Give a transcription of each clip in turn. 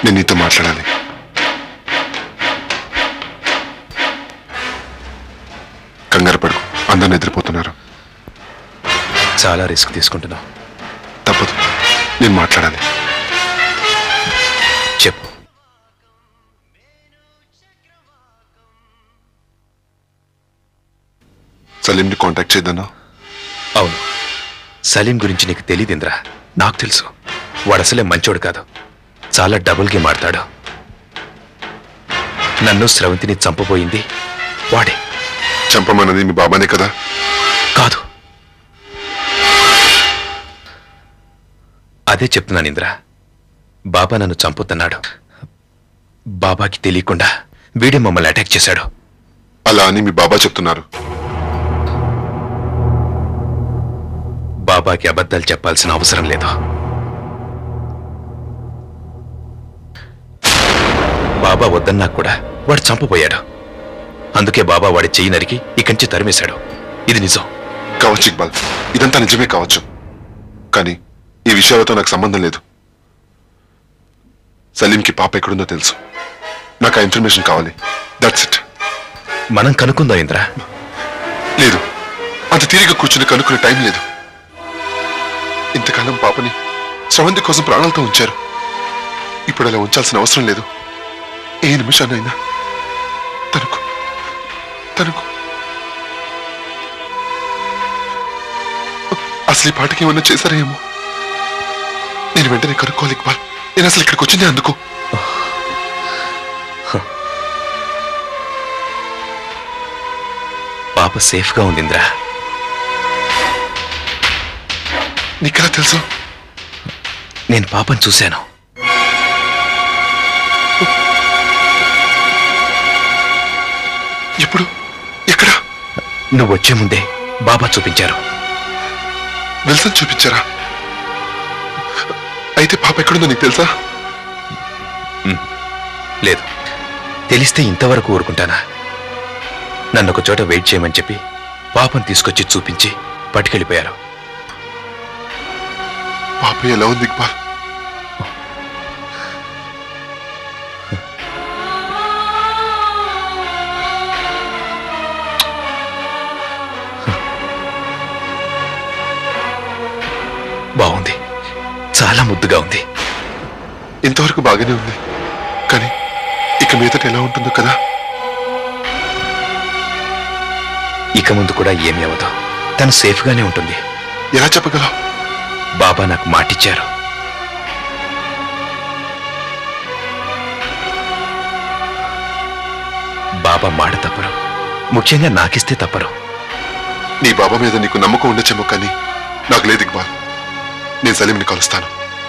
నేను నీతో మాట్లాడాలి కంగారు పడు అందరు నిద్రపోతున్నారు చాలా రిస్క్ తీసుకుంటున్నావు తప్పదు నేను మాట్లాడాలి చెప్పు సలీంని కాంటాక్ట్ చేద్దాను అవును సలీం గురించి నీకు తెలియదింద్రా నాకు తెలుసు వాడు అసలే మంచోడు కాదు చాలా డబుల్ గేమ్ ఆడతాడు నన్ను స్రవంతిని చంపబోయింది వాడే చంపమన్నది మీ బాబానే కదా కాదు అదే చెప్తున్నాను ఇంద్ర బాబా నన్ను చంపుతున్నాడు బాబాకి తెలియకుండా వీడే మమ్మల్ని అటాక్ చేశాడు అలా అని మీ బాబా చెప్తున్నారు బాబాకి అబద్ధాలు చెప్పాల్సిన అవసరం లేదు బాబా వద్దన్నా కూడా వాడు చంపబోయాడు అందుకే బాబా వాడి చెయ్యి నరికి ఇక్కడి నుంచి తరిమేశాడు ఇది నిజం కావచ్చు ఇక్బాల్ ఇదంతా నిజమే కావచ్చు కానీ ఈ విషయాలతో నాకు సంబంధం లేదు సలీంకి పాప ఎక్కడుందో తెలుసు నాకు ఆ ఇన్ఫర్మేషన్ కావాలి దట్స్ ఇట్ మనం కనుక్కుందాం ఇంద్ర లేదు అంత తీరిక కూర్చుని కనుక్కునే టైం లేదు ఇంతకాలం పాపని స్రవంతి కోసం ప్రాణాలతో ఉంచారు ఇప్పుడు అలా ఉంచాల్సిన అవసరం లేదు ఏ నిమిషాన్నైనా తనకు తనకు అసలు ఈ పాటకి ఏమన్నా చేశారేమో నేను వెంటనే కనుక్కోవాలి ఇక్బాల్ నేను అసలు ఇక్కడికి వచ్చిందే అందుకు పాప సేఫ్గా ఉంది ఇంద్ర నీకెలా తెలుసు నేను పాపను చూశాను ఎప్పుడు ఎక్కడ నువ్వు వచ్చే ముందే బాబా చూపించారు విల్సన్ చూపించారా అయితే పాప ఎక్కడుందో నీకు తెలుసా లేదు తెలిస్తే ఇంతవరకు ఊరుకుంటానా నన్ను ఒక చోట వెయిట్ చేయమని చెప్పి పాపను తీసుకొచ్చి చూపించి పట్టుకెళ్ళిపోయారు పాప ఎలా ఉంది ఇక్బాల్ బాగుంది చాలా ముద్దుగా ఉంది ఇంతవరకు బాగానే ఉంది కానీ ఇక మీదట ఎలా ఉంటుందో కదా ఇక ముందు కూడా ఏమీ అవ్వదు తను సేఫ్గానే ఉంటుంది ఎలా చెప్పగలవు బాబా నాకు మాటిచ్చారు బాబా మాట తప్పరు ముఖ్యంగా నాకిస్తే తప్పరు నీ బాబా మీద నీకు నమ్మకం ఉండొచ్చేమో కానీ నాకు లేదు ఇక్బాల్ నేను సలీంని కలుస్తాను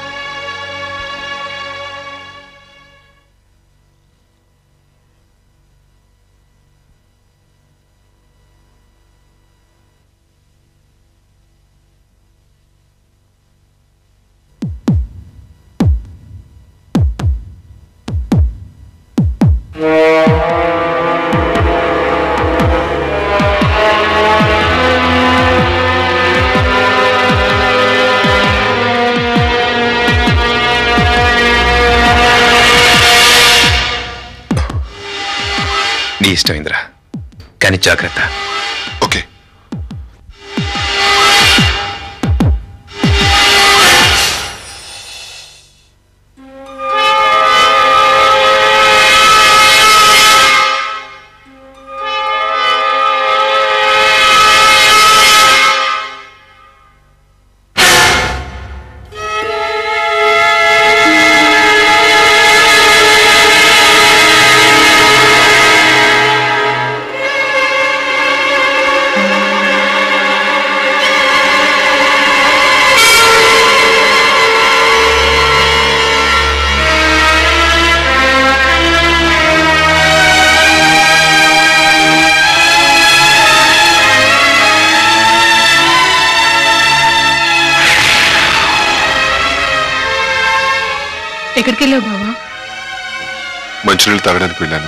నీ ఇష్టం ఇంద్ర కానీ జాగ్రత్త ఓకే ఎక్కడికి వెళ్ళావు బావా మంచినీళ్ళు తాగడానికి వెళ్ళాను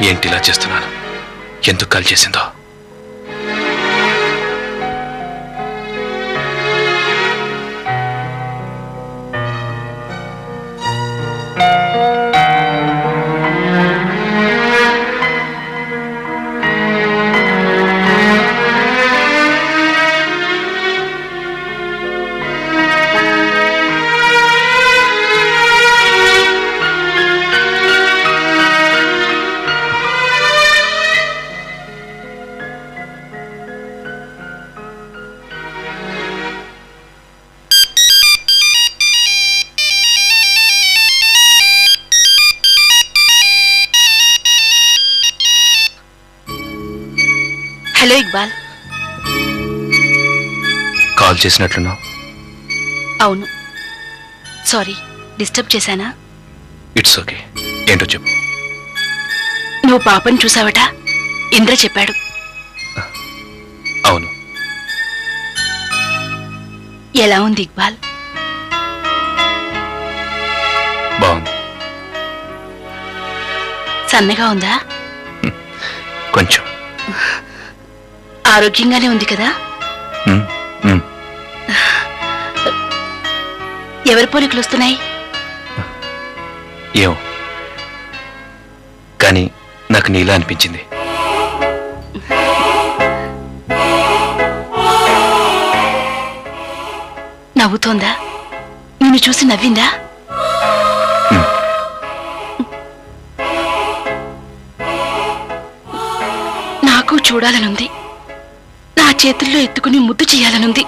ఏంటి ఇలా చేస్తున్నాను ఎందుకు కాల్ చేసిందో హలో ఇక్బాల్ కాల్ చేసినట్లున్నావు అవును సారీ డిస్టర్బ్ చేశానా ఇట్స్ ఓకే ఏంటో చెప్పు నువ్వు పాపని చూసావట ఇంద్ర చెప్పాడు అవును ఎలా ఉంది ఇక్బాల్ బాగుంది సన్నగా ఉందా కొంచెం ఆరోగ్యంగానే ఉంది కదా ఉమ్, ఉమ్. ఎవరి పోలికలు వస్తున్నాయి ఏమో కానీ నాకు నీలా అనిపించింది నవ్వుతోందా నిన్ను చూసి నవ్విందా నాకు చూడాలనుంది నా చేతుల్లో ఎత్తుకుని ముద్దు చేయాలనుంది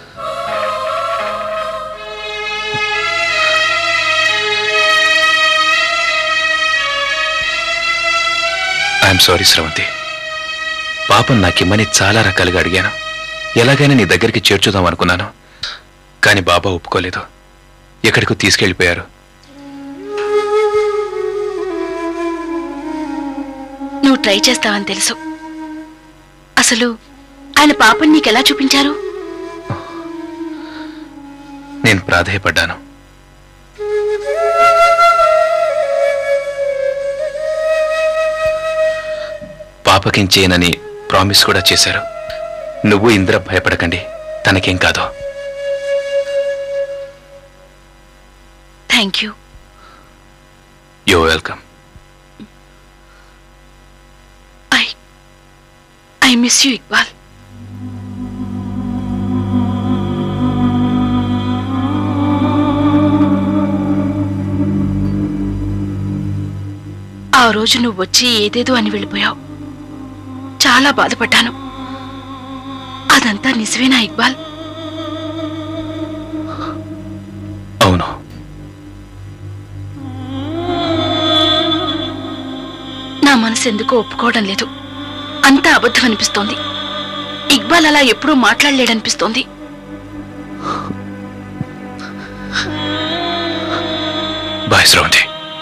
ఐఎమ్ సారీ స్రవంతి పాపం నాకిమ్మని చాలా రకాలుగా అడిగాను ఎలాగైనా నీ దగ్గరికి చేర్చుదాం అనుకున్నాను కానీ బాబా ఒప్పుకోలేదు ఎక్కడికో తీసుకెళ్ళిపోయారు నువ్వు ట్రై చేస్తావని తెలుసు అసలు ఆయన పాపని నీకెలా చూపించారు నేను ప్రాధేయపడ్డాను పాపకేం చేయనని ప్రామిస్ కూడా చేశారు నువ్వు ఇంద్ర భయపడకండి తనకేం కాదు thank you yo welcome I I miss you Iqbal ఆ రోజు నువ్వు వచ్చి ఏదేదో అని వెళ్ళిపోయావు చాలా బాధపడ్డాను అదంతా నిజమేనా ఇక్బాల్ అవును నా మనసు ఎందుకో ఒప్పుకోవడం లేదు అంతా అబద్ధం అనిపిస్తోంది ఇక్బాల్ అలా ఎప్పుడూ మాట్లాడలేడనిపిస్తోంది బాయ్ శ్రవంతి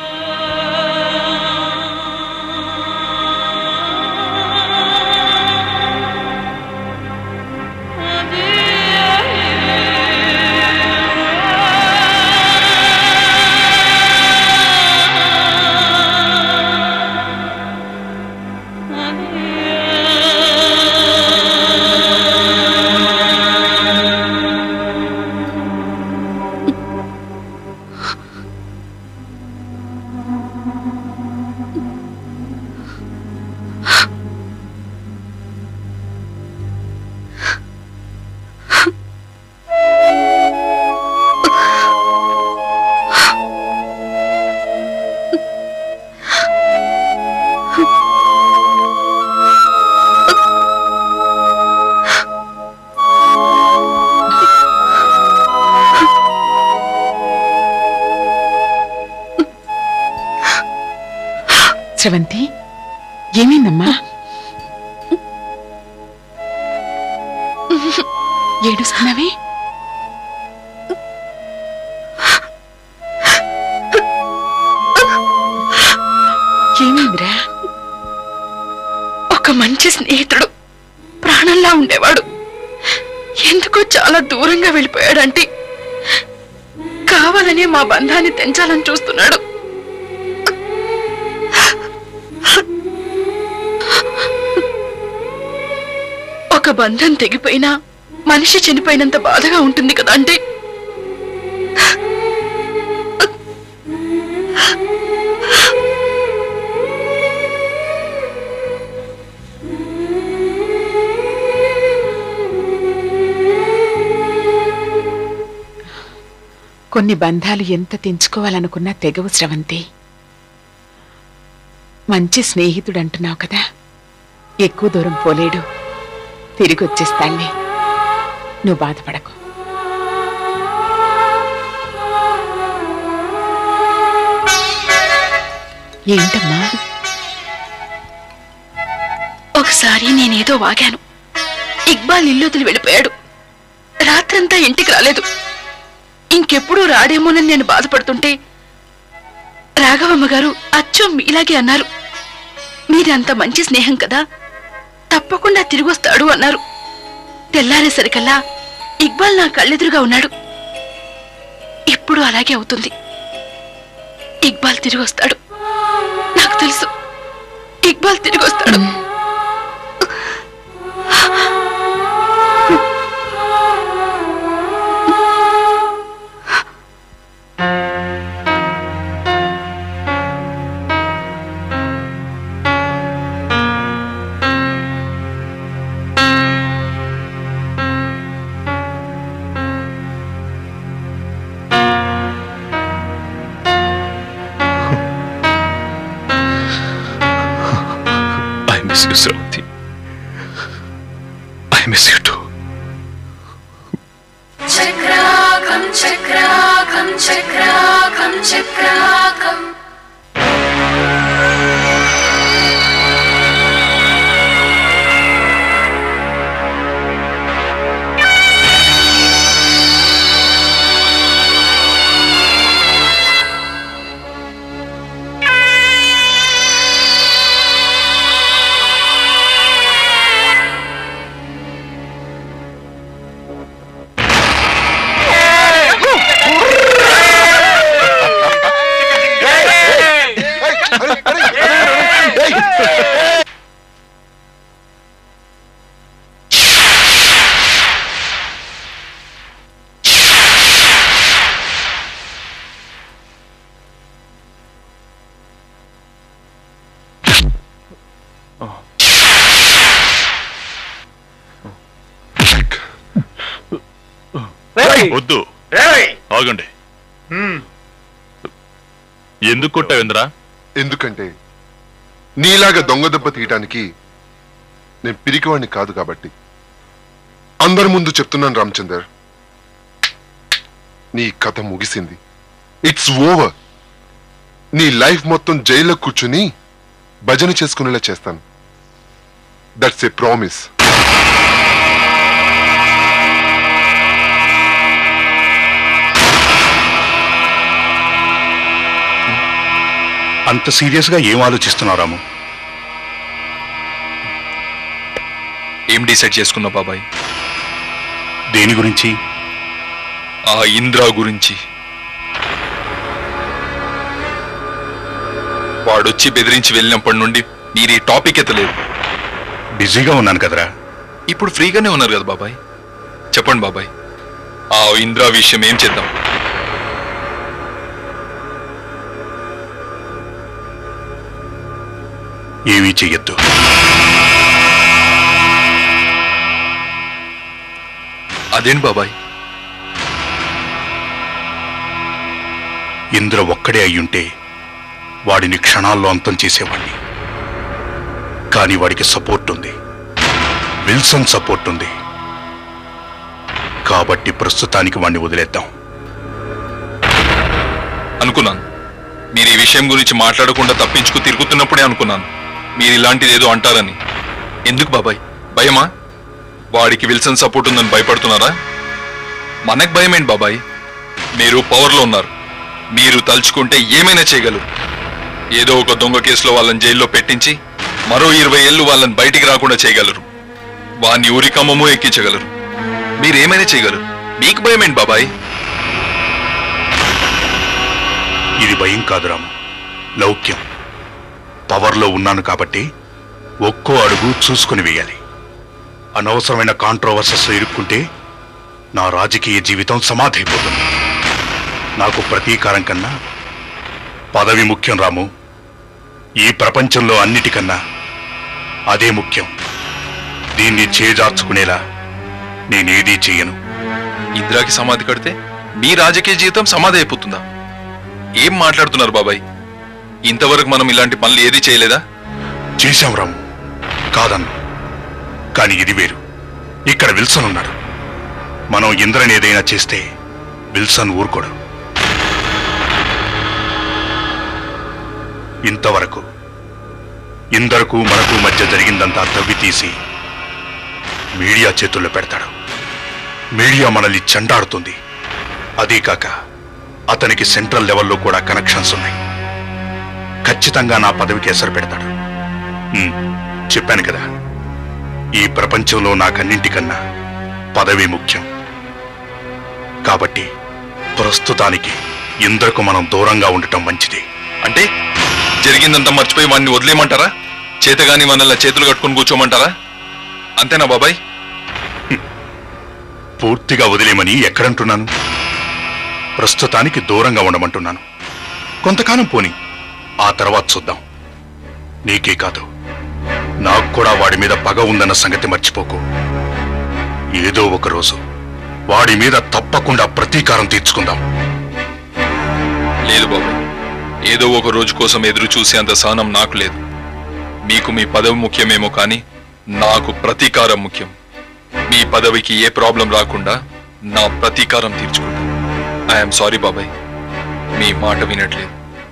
స్రవంతి ఏమైందమ్మా ఏడుస్తున్నావే ఏమైందిరా ఒక మంచి స్నేహితుడు ప్రాణంలా ఉండేవాడు ఎందుకో చాలా దూరంగా వెళ్ళిపోయాడంటే కావాలనే మా బంధాన్ని తెంచాలని చూస్తున్నాడు బంధం తెగిపోయినా మనిషి చనిపోయినంత బాధగా ఉంటుంది కదా అంటే కొన్ని బంధాలు ఎంత తెంచుకోవాలనుకున్నా తెగవు స్రవంతి మంచి స్నేహితుడు అంటున్నావు కదా ఎక్కువ దూరం పోలేడు తిరిగి వచ్చేస్తాళ్లే నువ్వు బాధపడకు ఏంటమ్మా ఒకసారి నేనేదో వాగాను ఇక్బాల్ ఇల్లు వదిలి వెళ్ళిపోయాడు రాత్రంతా ఇంటికి రాలేదు ఇంకెప్పుడు రాడేమోనని నేను బాధపడుతుంటే రాఘవమ్మ గారు అచ్చం మీలాగే అన్నారు మీరంత మంచి స్నేహం కదా తప్పకుండా తిరిగొస్తాడు అన్నారు తెల్లారేసరికల్లా ఇక్బాల్ నా కళ్ళెదురుగా ఉన్నాడు ఇప్పుడు అలాగే అవుతుంది ఇక్బాల్ తిరిగొస్తాడు నాకు తెలుసు ఇక్బాల్ తిరిగొస్తాడు I miss you Sravanthi I miss you too చక్రాకం చక్రాకం చక్రాకం చక్రాకం వద్దు ఆగండి ఎందుకు కొట్టావేంద్రా ఎందుకంటే నీలాగా దొంగ దెబ్బ తీయటానికి నేను పిరికివాణ్ణి కాదు కాబట్టి అందరి ముందు చెప్తున్నాను రామచందర్ నీ కథ ముగిసింది ఇట్స్ ఓవర్ నీ లైఫ్ మొత్తం జైల్లో కూర్చుని భజన చేసుకునేలా చేస్తాను దట్స్ ఏ ప్రామిస్ అంత సీరియస్ గా ఏం ఆలోచిస్తున్నావు రాము ఏం డిసైడ్ చేసుకున్నావు బాబాయ్ దేని గురించి ఆ ఇంద్రా గురించి వాడొచ్చి బెదిరించి వెళ్ళినప్పటి నుండి మీరు ఈ టాపిక్ ఎత్తలేదు బిజీగా ఉన్నాను కదరా ఇప్పుడు ఫ్రీగానే ఉన్నారు కదా బాబాయ్ చెప్పండి బాబాయ్ ఆ ఇంద్రా విషయం ఏం చేద్దాం ఏమీ చెయ్యొద్దు అదేంటి బాబాయ్ ఇంద్ర ఒక్కడే అయ్యుంటే వాడిని క్షణాల్లో అంతం చేసేవాడిని కానీ వాడికి సపోర్ట్ ఉంది విల్సన్ సపోర్ట్ ఉంది కాబట్టి ప్రస్తుతానికి వాడిని వదిలేద్దాం అనుకున్నాను మీరు ఈ విషయం గురించి మాట్లాడకుండా తప్పించుకు తిరుగుతున్నప్పుడే అనుకున్నాను మీరు ఇలాంటిది ఏదో అంటారని ఎందుకు బాబాయ్ భయమా వాడికి విల్సన్ సపోర్ట్ ఉందని భయపడుతున్నారా మనకు భయమేంటి బాబాయ్ మీరు పవర్లో ఉన్నారు మీరు తలుచుకుంటే ఏమైనా చేయగలరు ఏదో ఒక దొంగ కేసులో వాళ్ళని జైల్లో పెట్టించి మరో ఇరవై ఏళ్ళు వాళ్ళని బయటికి రాకుండా చేయగలరు వాన్ని ఊరికమ్మము ఎక్కించగలరు మీరేమైనా చేయగలరు మీకు భయమేంటి బాబాయ్ ఇది భయం కాదు రాము లౌక్యం పవర్లో ఉన్నాను కాబట్టి ఒక్కో అడుగు చూసుకుని వేయాలి అనవసరమైన కాంట్రోవర్సెస్ ఇరుక్కుంటే నా రాజకీయ జీవితం సమాధైపోతుంది నాకు ప్రతీకారం కన్నా పదవి ముఖ్యం రాము ఈ ప్రపంచంలో అన్నిటికన్నా అదే ముఖ్యం దీన్ని చేజార్చుకునేలా నేనేదీ చెయ్యను ఇందిరాకి సమాధి కడితే మీ రాజకీయ జీవితం సమాధి అయిపోతుందా ఏం మాట్లాడుతున్నారు బాబాయ్ ఇంతవరకు మనం ఇలాంటి పనులు ఏది చేయలేదా చేశాం రాము కాదన్ను కానీ ఇది వేరు ఇక్కడ విల్సన్ ఉన్నాడు మనం ఇంద్రని ఏదైనా చేస్తే విల్సన్ ఊరుకోడు ఇంతవరకు ఇందరకు మనకు మధ్య జరిగిందంతా తవ్వి తీసి మీడియా చేతుల్లో పెడతాడు మీడియా మనల్ని చెండాడుతుంది అదీ కాక అతనికి సెంట్రల్ లెవెల్లో కూడా కనెక్షన్స్ ఉన్నాయి ఖచ్చితంగా నా పదవికి ఎసరు పెడతాడు ఉమ్, చెప్పాను కదా ఈ ప్రపంచంలో నాకన్నింటికన్నా పదవి ముఖ్యం కాబట్టి ప్రస్తుతానికి ఇందరకు మనం దూరంగా ఉండటం మంచిది అంటే జరిగిందంతా మర్చిపోయి వాడిని వదిలేయమంటారా చేతగాని మనల్ని చేతులు కట్టుకొని కూర్చోమంటారా అంతేనా బాబాయ్ పూర్తిగా వదిలేమని ఎక్కడంటున్నాను ప్రస్తుతానికి దూరంగా ఉండమంటున్నాను కొంతకాలం పోని ఆ తర్వాత చూద్దాం నీకే కాదు నాకు కూడా వాడి మీద పగ ఉందన్న సంగతి మర్చిపోకు ఏదో ఒక రోజు వాడి మీద తప్పకుండా ప్రతీకారం తీర్చుకుందాం లేదు బాబాయ్ ఏదో ఒక రోజు కోసం ఎదురు చూసే అంత సహనం నాకు లేదు మీకు మీ పదవి ముఖ్యమేమో కానీ నాకు ప్రతీకారం ముఖ్యం మీ పదవికి ఏ ప్రాబ్లం రాకుండా నా ప్రతీకారం తీర్చుకుంటా ఐఎమ్ సారీ బాబాయ్ మీ మాట వినట్లేదు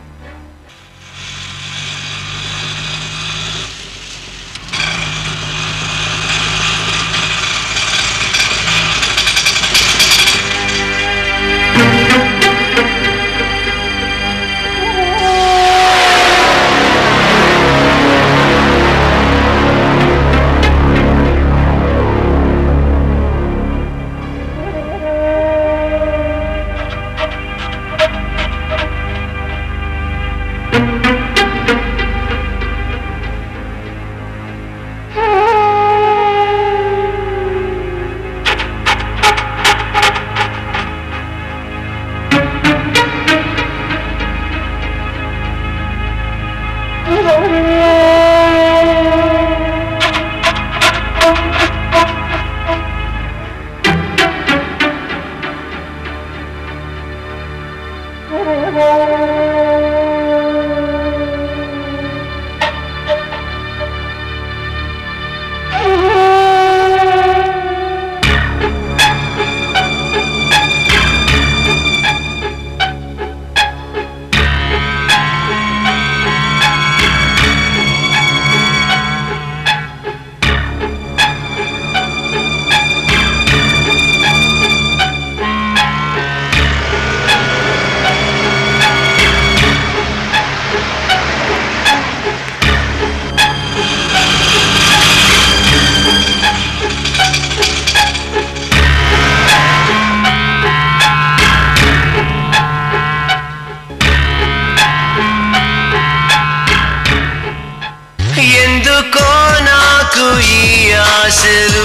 ఎందుకో నాకు ఈ ఆశలు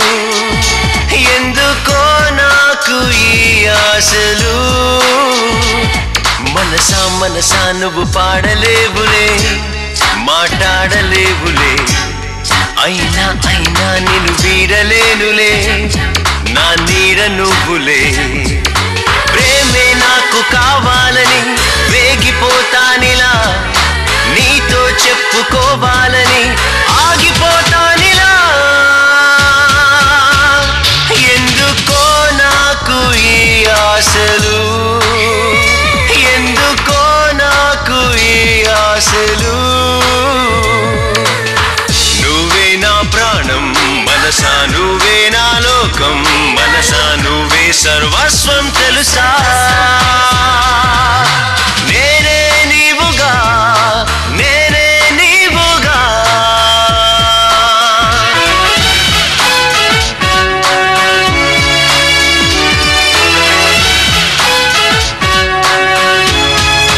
ఎందుకో నాకు ఈ ఆశలు మనసా మనసా నువ్వు పాడలేవులే మాట్లాడలేవులే అయినా అయినా నేను వీడలేనులే నా నీడ నువ్వులే ప్రేమే నాకు కావాలని వేగిపోతానిలా నీతో చెప్పుకోవాలని ఆగిపోతానిలా ఎందుకో నాకు ఈ ఆశలు ఎందుకో నాకు ఈ ఆశలు నువ్వే నా ప్రాణం మనసా నువ్వే నా లోకం మనసా నువ్వే సర్వస్వం తెలుసా